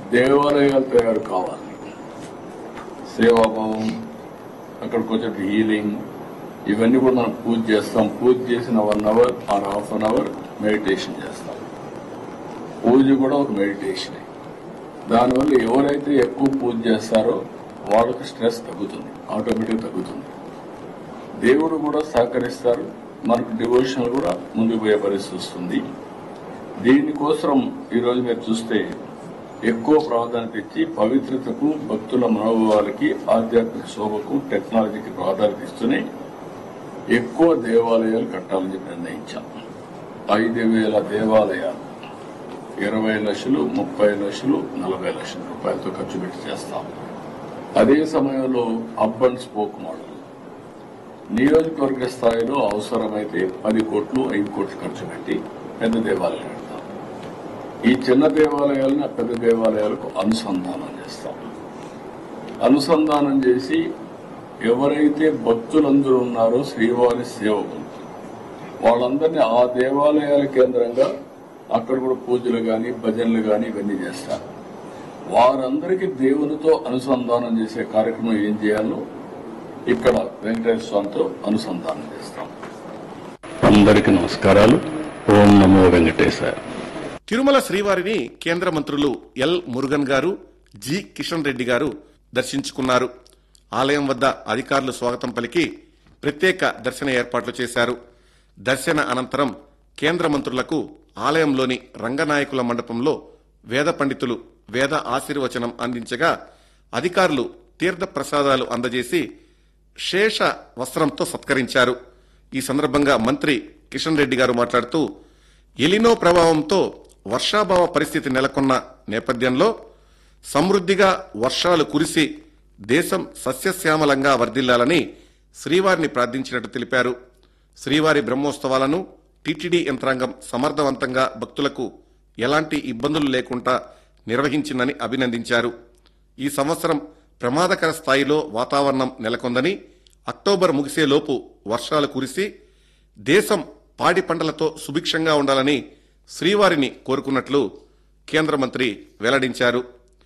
దేవాలయాలు తయారు కావాలి సేవాభావం అక్కడికి వచ్చే హీలింగ్ ఇవన్నీ కూడా మనం పూజ చేస్తాం పూజ చేసిన one hour or half an hour meditation చేస్తాం పూజ కూడా ఒక మెడిటేషన్ దానివల్ల ఎవరైతే ఎక్కువ పూజ చేస్తారో వాళ్ళకి స్ట్రెస్ తగ్గుతుంది ఆటోమేటిక్ తగ్గుతుంది దేవుడు కూడా సహకరిస్తారు మనకు డివోషన్ కూడా ముందుకు పోయే పరిస్థితి వస్తుంది దీనికోసం ఈరోజు మీరు చూస్తే ఎక్కువ ప్రాధాన్యత ఇచ్చి పవిత్రతకు భక్తుల మనోభావాలకి ఆధ్యాత్మిక శోభకు టెక్నాలజీకి ప్రాధాన్యత ఇస్తూనే ఎక్కువ దేవాలయాలు కట్టాలని చెప్పి నిర్ణయించాం ఐదు వేల దేవాలయాలు ఇరవై లక్షలు ముప్పై లక్షలు నలభై లక్షల రూపాయలతో ఖర్చు పెట్టి చేస్తాం అదే సమయంలో అప్ అండ్ స్పోక్ మోడల్ నియోజకవర్గ స్థాయిలో అవసరమైతే పది కోట్లు ఐదు కోట్లు ఖర్చు పెట్టి పెద్ద దేవాలయాలు కడతాం ఈ చిన్న దేవాలయాలను ఆ పెద్ద దేవాలయాలకు అనుసంధానం చేస్తాం అనుసంధానం చేసి ఎవరైతే భక్తులందరూ ఉన్నారో శ్రీవారి సేవకులు వాళ్ళందరినీ ఆ దేవాలయాల కేంద్రంగా అక్కడ కూడా పూజలు గాని భజనలు గాని ఇవన్నీ చేస్తారు వారందరికీ దేవునితో అనుసంధానం చేసే కార్యక్రమం ఏం చేయాలో ఇక్కడ వెంకటేశ్వర స్వామితో అనుసంధానం చేస్తాం అందరికీ నమస్కారాలు ఓం నమో వెంకటేశ్వర తిరుమల శ్రీవారిని కేంద్ర మంత్రులు ఎల్ మురుగన్ గారు జి కిషన్ రెడ్డి గారు దర్శించుకున్నారు ఆలయం వద్ద అధికారులు స్వాగతం పలికి ప్రత్యేక దర్శన ఏర్పాట్లు చేశారు దర్శన అనంతరం కేంద్ర మంత్రులకు ఆలయంలోని రంగనాయకుల మండపంలో వేద పండితులు వేద ఆశీర్వచనం అందించగా అధికారులు తీర్థ ప్రసాదాలు అందజేసి శేష వస్త్రంతో సత్కరించారు ఈ సందర్భంగా మంత్రి కిషన్ రెడ్డి గారు మాట్లాడుతూ ఎలినో ప్రభావంతో వర్షాభావ పరిస్థితి నెలకొన్న నేపథ్యంలో సమృద్ధిగా వర్షాలు కురిసి దేశం సస్యశ్యామలంగా వర్ధిల్లాలని శ్రీవారిని ప్రార్థించినట్టు తెలిపారు శ్రీవారి బ్రహ్మోత్సవాలను టీటీడీ యంత్రాంగం సమర్థవంతంగా భక్తులకు ఎలాంటి ఇబ్బందులు లేకుండా నిర్వహించిందని అభినందించారు ఈ సంవత్సరం ప్రమాదకర స్థాయిలో వాతావరణం నెలకొందని అక్టోబర్ ముగిసేలోపు వర్షాలు కురిసి దేశం పాడి పంటలతో సుభిక్షంగా ఉండాలని శ్రీవారిని కోరుకున్నట్లు కేంద్ర మంత్రి వెల్లడించారు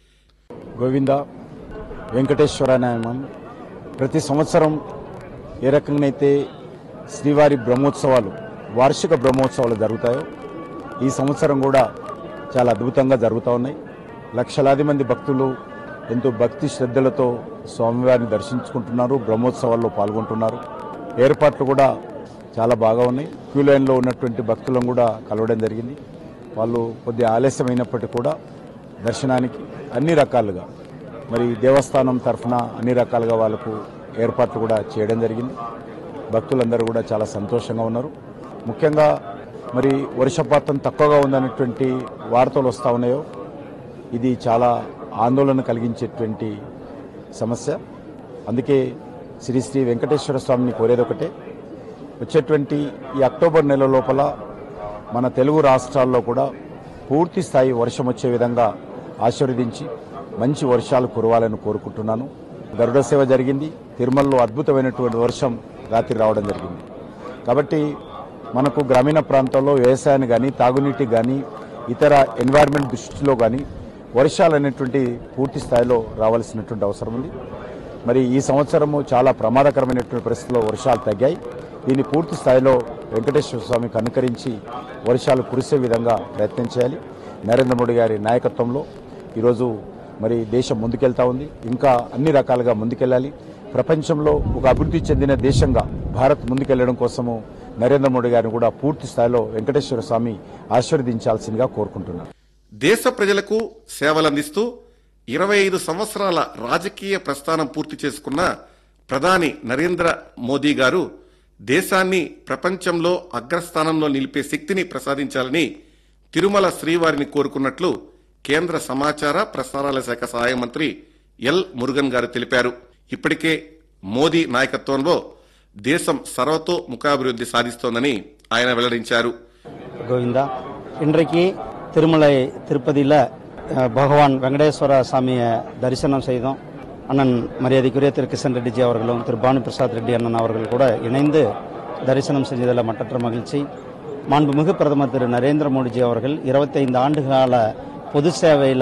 గోవింద వెంకటేశ్వర నామం ప్రతి సంవత్సరం ఏ రకంగానైతే శ్రీవారి బ్రహ్మోత్సవాలు వార్షిక బ్రహ్మోత్సవాలు జరుగుతాయో ఈ సంవత్సరం కూడా చాలా అద్భుతంగా జరుగుతూ ఉన్నాయి లక్షలాది మంది భక్తులు ఎంతో భక్తి శ్రద్ధలతో స్వామివారిని దర్శించుకుంటున్నారు బ్రహ్మోత్సవాల్లో పాల్గొంటున్నారు ఏర్పాట్లు కూడా చాలా బాగా ఉన్నాయి క్యూ లైన్లో ఉన్నటువంటి భక్తులను కూడా కలవడం జరిగింది వాళ్ళు కొద్దిగా ఆలస్యమైనప్పటికీ కూడా దర్శనానికి అన్ని రకాలుగా మరి దేవస్థానం తరఫున అన్ని రకాలుగా వాళ్ళకు ఏర్పాట్లు కూడా చేయడం జరిగింది భక్తులందరూ కూడా చాలా సంతోషంగా ఉన్నారు ముఖ్యంగా మరి వర్షపాతం తక్కువగా ఉందనేటువంటి వార్తలు వస్తూ ఉన్నాయో ఇది చాలా ఆందోళన కలిగించేటువంటి సమస్య అందుకే శ్రీ శ్రీ వెంకటేశ్వర స్వామిని కోరేది ఒకటే వచ్చేటువంటి ఈ అక్టోబర్ నెల లోపల మన తెలుగు రాష్ట్రాల్లో కూడా పూర్తి స్థాయి వర్షం వచ్చే విధంగా ఆశీర్వదించి మంచి వర్షాలు కురవాలని కోరుకుంటున్నాను గరుడ సేవ జరిగింది తిరుమలలో అద్భుతమైనటువంటి వర్షం రాత్రి రావడం జరిగింది కాబట్టి మనకు గ్రామీణ ప్రాంతాల్లో వ్యవసాయాన్ని కానీ తాగునీటి కానీ ఇతర ఎన్వైర్న్మెంట్ దృష్టిలో కానీ వర్షాలు అనేటువంటి పూర్తి స్థాయిలో రావాల్సినటువంటి అవసరం ఉంది మరి ఈ సంవత్సరము చాలా ప్రమాదకరమైనటువంటి పరిస్థితుల్లో వర్షాలు తగ్గాయి దీన్ని పూర్తి స్థాయిలో వెంకటేశ్వర స్వామికి అనుకరించి వర్షాలు కురిసే విధంగా ప్రయత్నం చేయాలి నరేంద్ర మోడీ గారి నాయకత్వంలో ఈరోజు మరి దేశం ముందుకెళ్తా ఉంది ఇంకా అన్ని రకాలుగా ముందుకెళ్ళాలి ప్రపంచంలో ఒక అభివృద్ధి చెందిన దేశంగా భారత్ ముందుకెళ్లడం కోసము నరేంద్ర మోడీ గారిని కూడా పూర్తి స్థాయిలో వెంకటేశ్వర స్వామి ఆశీర్వదించాల్సిందిగా కోరుకుంటున్నాను దేశ ప్రజలకు సేవలందిస్తూ ఇరవై ఐదు సంవత్సరాల రాజకీయ ప్రస్థానం పూర్తి చేసుకున్న ప్రధాని నరేంద్ర మోదీ గారు దేశాన్ని ప్రపంచంలో అగ్రస్థానంలో నిలిపే శక్తిని ప్రసాదించాలని తిరుమల శ్రీవారిని కోరుకున్నట్లు కేంద్ర సమాచార ప్రసారాల శాఖ సహాయ మంత్రి ఎల్ మురుగన్ గారు తెలిపారు ఇప్పటికే మోదీ నాయకత్వంలో దేశం సర్వతో ముఖాభివృద్ధి సాధిస్తోందని ఆయన వెల్లడించారు கோவிந்தா இன்றைக்கு திருமலை திருப்பதியில் அஹ், பகவான் வெங்கடேஸ்வர சாமியை தரிசனம் செய்தோம் அண்ணன் மரியாதைக்குரிய திரு கிஷன் ரெட்டிஜி அவர்களும் திரு பானு பிரசாத் ரெட்டி அண்ணன் அவர்கள் கூட இணைந்து தரிசனம் செஞ்சதில் மட்டற்ற மகிழ்ச்சி மாண்புமிகு பிரதமர் திரு நரேந்திர மோடிஜி அவர்கள் இருபத்தைந்து ஆண்டுகால பொது சேவையில்